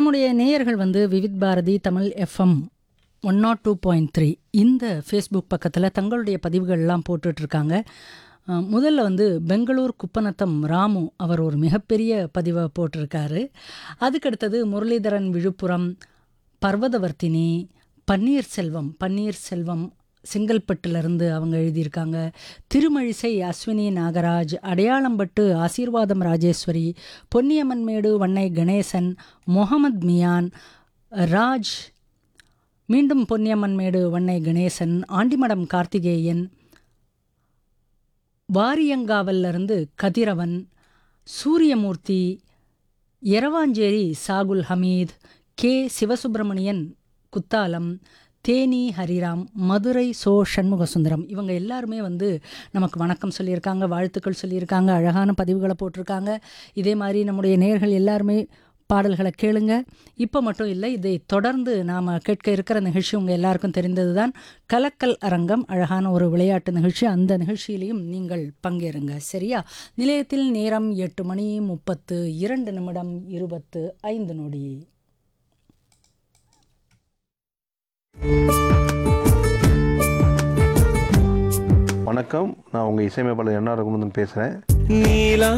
நம்முடைய நேயர்கள் வந்து Vividh Bharati Tamil FM one nought two point three இந்த ஃபேஸ்புக் பக்கத்தில் தங்களுடைய பதிவுகள்லாம் போட்டுட்ருக்காங்க அஹ், முதல்ல வந்து பெங்களூர் குப்பநத்தம் ராமு அவர் ஒரு மிகப்பெரிய பதிவை போட்டிருக்காரு அதுக்கடுத்தது முரளிதரன் விழுப்புரம் பர்வதவர்த்தினி பன்னீர்செல்வம் பன்னீர்செல்வம் செங்கல்பட்டுலேருந்து அவங்க எழுதியிருக்காங்க திருமழிசை அஸ்வினி நாகராஜ் அடையாளம்பட்டு ஆசீர்வாதம் ராஜேஸ்வரி பொன்னியம்மன்மேடு வண்ணை கணேசன் முகமது மியான் ராஜ் மீண்டும் பொன்னியம்மன்மேடு வண்ணை கணேசன் ஆண்டிமடம் கார்த்திகேயன் வாரியங்காவல்ல இருந்து கதிரவன் சூரியமூர்த்தி எரவாஞ்சேரி சாகுல் ஹமீத் கே சிவசுப்பிரமணியன் குத்தாலம் தேனி ஹரிராம் மதுரை சோ சண்முகசுந்தரம் இவங்க எல்லாருமே வந்து நமக்கு வணக்கம் சொல்லியிருக்காங்க வாழ்த்துக்கள் சொல்லியிருக்காங்க அழகான பதிவுகளை போட்டிருக்காங்க இதே மாதிரி நம்முடைய நேயர்கள் எல்லாருமே பாடல்களை கேளுங்க இப்போ மட்டும் இல்லை இதை தொடர்ந்து நாம் கேட்க இருக்கிற நிகழ்ச்சி உங்கள் எல்லாருக்கும் தெரிந்தது தான் கலக்கல் அரங்கம் அழகான ஒரு விளையாட்டு நிகழ்ச்சி அந்த நிகழ்ச்சியிலையும் நீங்கள் பங்கேறுங்க சரியா நிலையத்தில் நேரம் எட்டு மணி முப்பத்து இரண்டு நிமிடம் இருபத்து ஐந்து நொடி வணக்கம் நான் உங்கள் இசையமைப்பாளர் என்ஆர் ரகுமுந்தன் பேசுகிறேன் நீலா